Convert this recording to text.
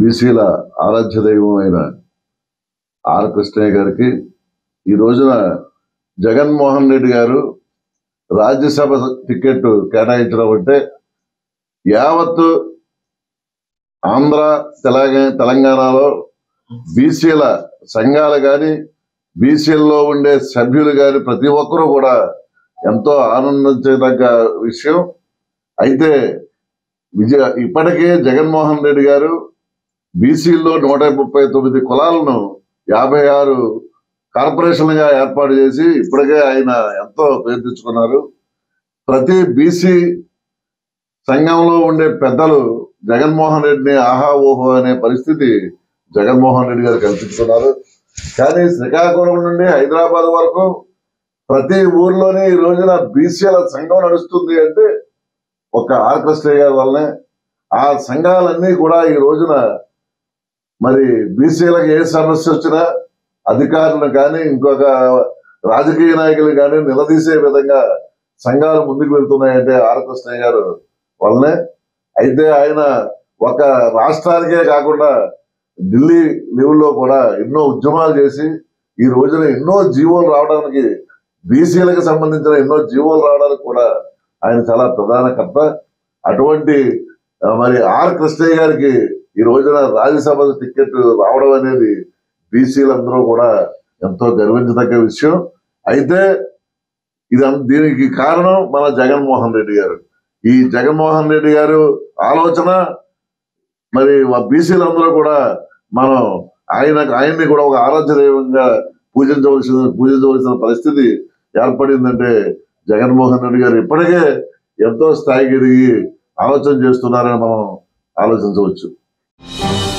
బీసీల ఆరాధ్య దైవం అయిన ఆర్ కృష్ణయ్య గారికి ఈ రోజున జగన్మోహన్ రెడ్డి గారు రాజ్యసభ టికెట్ కేటాయించడం అంటే యావత్తు ఆంధ్ర తెలంగాణ తెలంగాణలో బీసీల సంఘాలు కానీ బీసీల్లో ఉండే సభ్యులు కానీ ప్రతి ఒక్కరూ కూడా ఎంతో ఆనందించదగ్గ విషయం అయితే విజయ ఇప్పటికే జగన్మోహన్ రెడ్డి గారు బీసీల్లో నూట ముప్పై తొమ్మిది కులాలను యాభై ఆరు కార్పొరేషన్లుగా ఏర్పాటు చేసి ఇప్పటికే ఆయన ఎంతో పేరు తెచ్చుకున్నారు ప్రతి బీసీ సంఘంలో ఉండే పెద్దలు జగన్మోహన్ రెడ్డిని ఆహా ఓహో అనే పరిస్థితి జగన్మోహన్ రెడ్డి గారు కల్పిస్తున్నారు కానీ శ్రీకాకుళం నుండి హైదరాబాద్ వరకు ప్రతి ఊర్లోనే ఈ రోజున బీసీల సంఘం నడుస్తుంది అంటే ఒక ఆర్ కృష్ణయ్య గారి వల్లనే ఆ సంఘాలన్నీ కూడా ఈ రోజున మరి బీసీలకు ఏ సమస్య వచ్చినా అధికారులు కానీ ఇంకొక రాజకీయ నాయకులు కానీ నిలదీసే విధంగా సంఘాలు ముందుకు వెళ్తున్నాయంటే ఆర్ కృష్ణయ్య గారు వల్లనే అయితే ఆయన ఒక రాష్ట్రానికే కాకుండా ఢిల్లీ లెవెల్లో కూడా ఎన్నో ఉద్యమాలు చేసి ఈ రోజున ఎన్నో జీవోలు రావడానికి బీసీలకు సంబంధించిన ఎన్నో జీవోలు రావడానికి కూడా ఆయన చాలా ప్రధాన కర్త అటువంటి ఆ, మరి ఆర్ కృష్ణయ్య గారికి ఈ రోజున రాజ్యసభ టికెట్ రావడం అనేది బీసీలందరూ కూడా ఎంతో గర్వించదగ్గ విషయం అయితే ఇది దీనికి కారణం మన జగన్మోహన్ రెడ్డి గారు ఈ జగన్మోహన్ రెడ్డి గారు ఆలోచన మరి బీసీలందరూ కూడా మనం ఆయన ఆయన్ని కూడా ఒక ఆరాధ్య దైవంగా పూజించవలసిన పూజించవలసిన పరిస్థితి ఏర్పడిందంటే జగన్మోహన్ రెడ్డి గారు ఇప్పటికే ఎంతో స్థాయికి ఎదిగి ఆలోచన చేస్తున్నారని మనం ఆలోచించవచ్చు